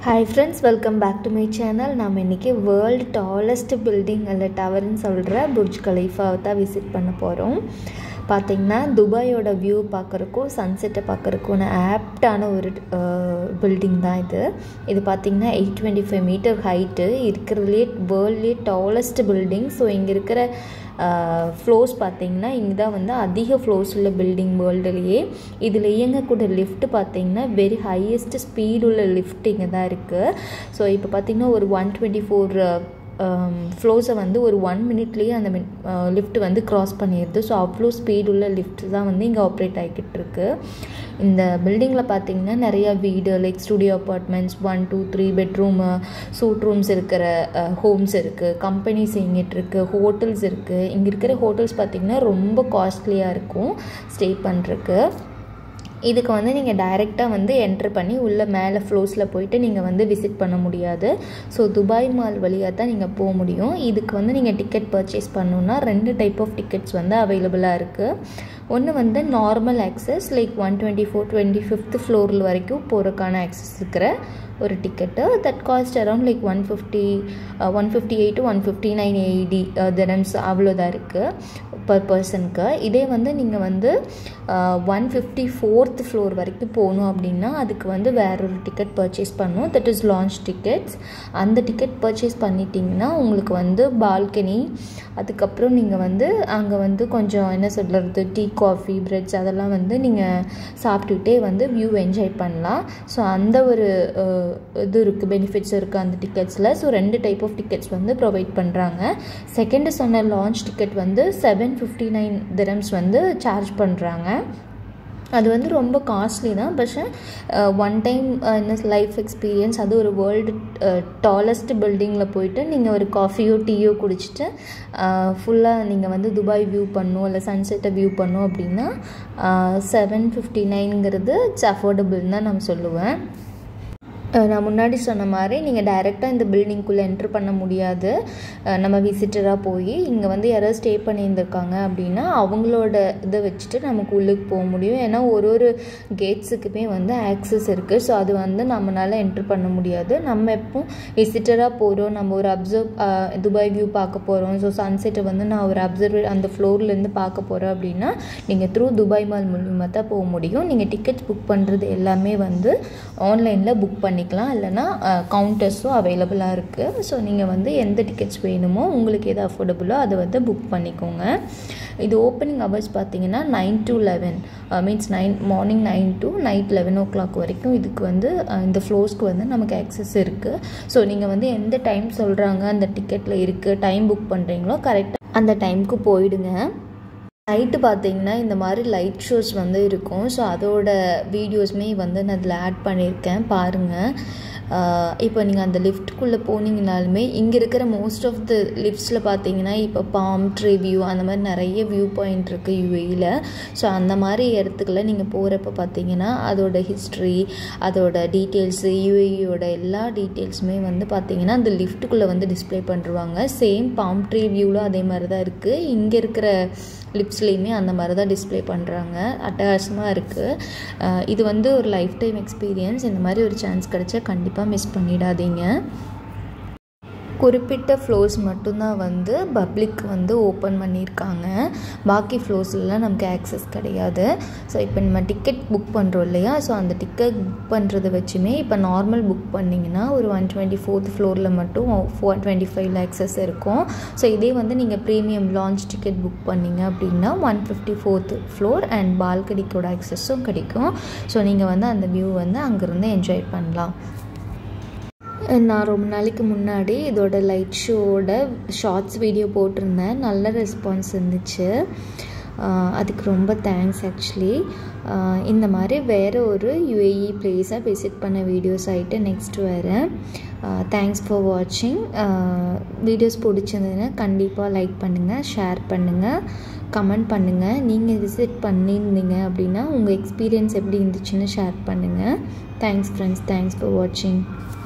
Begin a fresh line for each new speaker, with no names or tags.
hi friends welcome back to my channel நம்ம இன்றைக்கி world tallest building அல்ல டவர்னு சொல்கிற புர்ஜ் கலீஃபாவை தான் விசிட் பண்ண போகிறோம் பார்த்திங்கன்னா துபாயோட வியூ பார்க்குறக்கும் சன்செட்டை பார்க்குறக்கும் ஆப்டான ஒரு பில்டிங் தான் இது இது பார்த்திங்கன்னா eight twenty five meter height இருக்கிறதுலே வேர்ல்ட்லேயே டாலஸ்ட் பில்டிங் ஸோ இங்கே இருக்கிற ஃப்ளோர்ஸ் பார்த்திங்கன்னா இங்கே தான் வந்து அதிக ஃப்ளோர்ஸ் உள்ள பில்டிங் வேர்ல்டுலேயே இதில் இயங்கக்கூடிய லிஃப்ட் பார்த்திங்கன்னா வெரி ஹையஸ்ட் ஸ்பீடு உள்ள லிஃப்ட் இங்கே தான் இருக்குது ஸோ இப்போ பார்த்திங்கன்னா ஒரு ஒன் டுவெண்ட்டி ஃபோர் ஃப்ளோர்ஸை வந்து ஒரு ஒன் மினிட்லேயே அந்த லிஃப்ட் வந்து க்ராஸ் பண்ணிடுது ஸோ அவ்வளோ ஸ்பீடு உள்ள லிஃப்ட் தான் வந்து இங்கே ஆப்ரேட் ஆகிக்கிட்டு இருக்கு இந்த பில்டிங்கில் பார்த்தீங்கன்னா நிறையா வீடு like studio apartments one two three bedroom suite rooms இருக்கிற ஹோம்ஸ் இருக்குது கம்பெனிஸ் இங்கிட்டு இருக்குது ஹோட்டல்ஸ் இருக்குது இங்கே இருக்கிற ஹோட்டல்ஸ் பார்த்திங்கன்னா ரொம்ப காஸ்ட்லியாக இருக்கும் ஸ்டே பண்ணுறக்கு இதுக்கு வந்து நீங்கள் டைரெக்டாக வந்து என்ட்ரு பண்ணி உள்ளே மேலே ஃப்ளோர்ஸில் போயிட்டு நீங்கள் வந்து விசிட் பண்ண முடியாது ஸோ துபாய் மால் வழியாக தான் நீங்கள் போக முடியும் இதுக்கு வந்து நீங்கள் டிக்கெட் பர்ச்சேஸ் பண்ணணுன்னா ரெண்டு டைப் ஆஃப் டிக்கெட்ஸ் வந்து அவைலபிளாக இருக்குது ஒன்று வந்து normal access like one twenty four twenty fifth ஃப்ளோரில் வரைக்கும் போகிறக்கான ஆக்சஸ் இருக்கிற ஒரு ticket that cost around like one fifty one fifty eight one fifty nine eighty dirhams அவ்வளோதான் இருக்குது பர் பர்சனுக்கு இதே வந்து நீங்கள் வந்து ஒன் ஃபிஃப்டி ஃபோர்த் ஃப்ளோர் வரைக்கும் போகணும் அப்படின்னா அதுக்கு வந்து வேற ஒரு டிக்கெட் பர்ச்சேஸ் பண்ணணும் தட் இஸ் லான்ச் டிக்கெட்ஸ் அந்த டிக்கெட் பர்ச்சேஸ் பண்ணிட்டீங்கன்னா உங்களுக்கு வந்து பால்கனி அதுக்கப்புறம் நீங்கள் வந்து அங்கே வந்து கொஞ்சம் என்ன சொல்கிறது டீ காஃபி பிரெட்ஸ் அதெல்லாம் வந்து நீங்கள் சாப்பிட்டுக்கிட்டே வந்து வியூ என்ஜாய் பண்ணலாம் ஸோ அந்த ஒரு இது இருக்குது பெனிஃபிட்ஸ் இருக்குது அந்த டிக்கெட்ஸில் ஸோ ரெண்டு டைப் ஆஃப் டிக்கெட்ஸ் வந்து ப்ரொவைட் பண்ணுறாங்க செகண்டு சொன்ன லான்ச் டிக்கெட் வந்து செவன் ஃபிஃப்டி நைன் திரம்ஸ் வந்து சார்ஜ் பண்ணுறாங்க அது வந்து ரொம்ப காஸ்ட்லி தான் பட் ஒன் டைம் என்ன லைஃப் எக்ஸ்பீரியன்ஸ் அது ஒரு வேர்ல்டு டாலஸ்ட் பில்டிங்கில் போயிட்டு நீங்கள் ஒரு காஃபியோ டீயோ குடிச்சிட்டு ஃபுல்லாக நீங்கள் வந்து துபாய் வியூ பண்ணணும் இல்லை சன்செட்டை வியூ பண்ணணும் அப்படின்னா செவன் ஃபிஃப்டி நைனுங்கிறது இட்ஸ் அஃபோர்டபுள் தான் நான் சொல்லுவேன் நான் முன்னாடி சொன்ன மாதிரி நீங்கள் டைரெக்டாக இந்த பில்டிங்குள்ளே என்ட்ரு பண்ண முடியாது நம்ம விசிட்டராக போய் இங்கே வந்து யாராவது ஸ்டே பண்ணியிருந்திருக்காங்க அப்படின்னா அவங்களோட இதை வச்சுட்டு நமக்கு உள்ளுக்கு போக முடியும் ஏன்னா ஒரு ஒரு கேட்ஸுக்குமே வந்து ஆக்சஸ் இருக்குது ஸோ அது வந்து நம்மளால் என்ட்ரு பண்ண முடியாது நம்ம எப்போ விசிட்டராக போகிறோம் நம்ம ஒரு அப்சர்வ் துபாய் வியூ பார்க்க போகிறோம் ஸோ சன்செட்டை வந்து நான் ஒரு அப்சர்வ் அந்த ஃப்ளோர்லேருந்து பார்க்க போகிறேன் அப்படின்னா நீங்கள் த்ரூ துபாய் மால் மூலியமாக தான் போக முடியும் நீங்கள் டிக்கெட்ஸ் புக் பண்ணுறது எல்லாமே வந்து ஆன்லைனில் புக் பண்ணி பண்ணிக்கலாம் இல்லைனா கவுண்டர்ஸும் அவைலபிளாக இருக்குது ஸோ நீங்கள் வந்து எந்த டிக்கெட்ஸ் வேணுமோ உங்களுக்கு எது அஃபோர்டபுளோ அதை வந்து புக் பண்ணிக்கோங்க இது ஓப்பனிங் ஹவர்ஸ் பார்த்தீங்கன்னா nine to eleven means nine morning nine to night eleven o'clock வரைக்கும் இதுக்கு வந்து இந்த ஃப்ளோர்ஸ்க்கு வந்து நமக்கு ஆக்சஸ் இருக்குது ஸோ நீங்கள் வந்து எந்த டைம் சொல்கிறாங்க அந்த டிக்கெட்டில் இருக்குது டைம் புக் பண்ணுறீங்களோ கரெக்டாக அந்த டைமுக்கு போயிடுங்க நைட்டு பார்த்தீங்கன்னா இந்த மாதிரி லைட் ஷோஸ் வந்து இருக்கும் ஸோ அதோட வீடியோஸுமே வந்து நான் அதில் ஆட் பண்ணியிருக்கேன் பாருங்கள் இப்போ நீங்கள் அந்த லிஃப்ட்டுக்குள்ளே போனீங்கனாலுமே இங்கே இருக்கிற மோஸ்ட் ஆஃப் த லிஃப்ட்ஸில் பார்த்தீங்கன்னா இப்போ பாம் ட்ரீ வியூ அந்த மாதிரி நிறைய வியூ பாயிண்ட் இருக்குது யூஏயில் ஸோ அந்த மாதிரி இடத்துக்குள்ள நீங்கள் போகிறப்ப பார்த்தீங்கன்னா அதோட ஹிஸ்ட்ரி அதோட டீட்டெயில்ஸு யூஏயோட எல்லா டீட்டெயில்ஸுமே வந்து பார்த்தீங்கன்னா அந்த லிஃப்ட்டுக்குள்ளே வந்து டிஸ்பிளே பண்ணுருவாங்க சேம் பாம் ட்ரீ வியூவில் அதே மாதிரி தான் இருக்குது இங்கே இருக்கிற லிப்ஸ்லேயுமே அந்த மாதிரி தான் டிஸ்பிளே பண்ணுறாங்க அட்டகாசமாக இருக்குது இது வந்து ஒரு லைஃப் டைம் எக்ஸ்பீரியன்ஸ் இந்த மாதிரி ஒரு சான்ஸ் கிடச்சா கண்டிப்பாக மிஸ் பண்ணிடாதீங்க குறிப்பிட்ட ஃப்ளோர்ஸ் மட்டும்தான் வந்து பப்ளிக் வந்து ஓப்பன் பண்ணியிருக்காங்க பாக்கி ஃப்ளோர்ஸ்லாம் நமக்கு ஆக்சஸ் கிடையாது ஸோ இப்போ நம்ம டிக்கெட் புக் பண்ணுறோம் இல்லையா ஸோ அந்த டிக்கெட் புக் பண்ணுறதை வச்சுமே இப்போ நார்மல் புக் பண்ணிங்கன்னா ஒரு ஒன் டுவெண்ட்டி ஃபோர்த் ஃப்ளோரில் மட்டும் ஃபோர் டுவெண்ட்டி ஃபைவ் ஆக்சஸ் இருக்கும் ஸோ இதே வந்து நீங்கள் ப்ரீமியம் லான்ச் டிக்கெட் புக் பண்ணிங்க அப்படின்னா one fifty fourth floor and பால்கனிக்கோட ஆக்சஸும் கிடைக்கும் ஸோ நீங்கள் வந்து அந்த வியூ வந்து அங்கேருந்து என்ஜாய் பண்ணலாம் நான் ரொம்ப நாளைக்கு முன்னாடி இதோட லைட் ஷோவோட ஷார்ட்ஸ் வீடியோ போட்டிருந்தேன் நல்ல ரெஸ்பான்ஸ் இருந்துச்சு அதுக்கு ரொம்ப தேங்க்ஸ் ஆக்சுவலி இந்த மாதிரி வேறு ஒரு யுஏஇ பிளேஸை விசிட் பண்ண வீடியோஸ் ஆகிட்டு நெக்ஸ்ட் வரேன் தேங்க்ஸ் ஃபார் வாட்சிங் வீடியோஸ் பிடிச்சிருந்ததுன்னா கண்டிப்பாக லைக் பண்ணுங்கள் ஷேர் பண்ணுங்கள் கமெண்ட் பண்ணுங்கள் நீங்கள் விசிட் பண்ணியிருந்தீங்க அப்படின்னா உங்கள் எக்ஸ்பீரியன்ஸ் எப்படி இருந்துச்சுன்னு ஷேர் பண்ணுங்கள் தேங்க்ஸ் ஃப்ரெண்ட்ஸ் தேங்க்ஸ் ஃபார் வாட்சிங்